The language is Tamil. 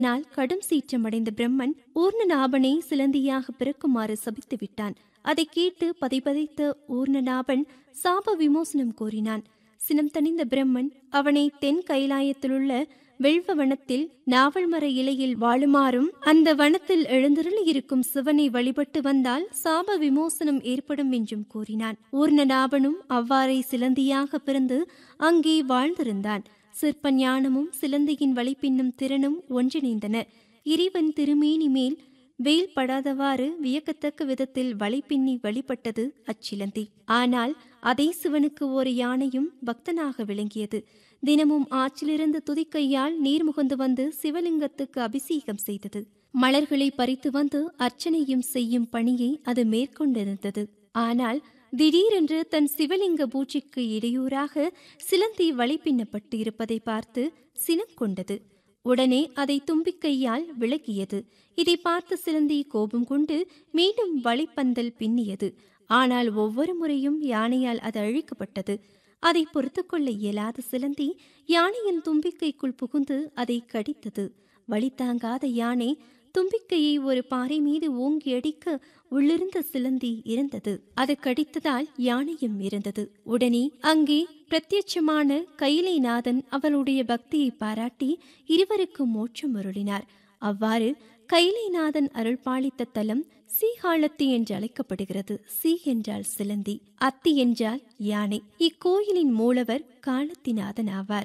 நாள் கடும் சீற்றமடைந்த பிரம்மன் ஊர்ணநாபனை சிலந்தியாக பிறக்குமாறு சபித்து விட்டான் அதை கேட்டு பதைபதைத்த ஊர்ணநாபன் சாப விமோசனம் கோரினான் சினம் தணிந்த பிரம்மன் அவனை தென் கைலாயத்திலுள்ள வெள்வ வனத்தில் நாவல் மர இலையில் வாழுமாறும் அந்த வனத்தில் எழுந்தருளி இருக்கும் சிவனை வழிபட்டு வந்தால் சாப விமோசனம் ஏற்படும் என்றும் கூறினான் ஊர்ணநாபனும் அவ்வாறே சிலந்தியாக பிறந்து அங்கே வாழ்ந்திருந்தான் சிற்ப ஞானமும் சிலந்தியின் வழிப்பின்னும் திறனும் ஒன்றிணைந்தன இறைவன் திருமேனி மேல் வெயில் படாதவாறு வியக்கத்தக்க விதத்தில் வலைப்பின்னி வழிபட்டது அச்சிலந்தி ஆனால் அதே சிவனுக்கு ஒரு யானையும் பக்தனாக விளங்கியது தினமும் ஆற்றிலிருந்து துதிக்கையால் நீர் முகந்து வந்து சிவலிங்கத்துக்கு அபிஷேகம் செய்தது மலர்களை பறித்து வந்து அர்ச்சனையும் செய்யும் பணியை அது மேற்கொண்டிருந்தது ஆனால் திடீரென்று தன் சிவலிங்க பூஜைக்கு இடையூறாக சிலந்தி வலைப்பின்னப்பட்டு இருப்பதை பார்த்து சினம் கொண்டது உடனே அதை தும்பிக்கையால் விளக்கியது இதை பார்த்த சிலந்தி கோபம் கொண்டு மீண்டும் வலைப்பந்தல் பின்னியது ஆனால் ஒவ்வொரு முறையும் யானையால் அது அழிக்கப்பட்டது அதை பொறுத்து கொள்ள இயலாத சிலந்தி யானையின் தும்பிக்கைக்குள் புகுந்து அதை கடித்தது வழி தாங்காத யானை தும்பிக்கையை ஒரு பாறை மீது ஓங்கி அடிக்க உள்ளிருந்த சிலந்தி இறந்தது அது கடித்ததால் யானையும் இறந்தது உடனே அங்கே பிரத்யட்சமான கைலைநாதன் அவளுடைய பக்தியை பாராட்டி இருவருக்கும் மோட்சம் அருளினார் அவ்வாறு கைலைநாதன் அருள் பாலித்த தலம் சீகாழத்தி என்று அழைக்கப்படுகிறது சி என்றால் சிலந்தி அத்தி என்றால் யானை இக்கோயிலின் மூலவர் காலத்திநாதன் ஆவார்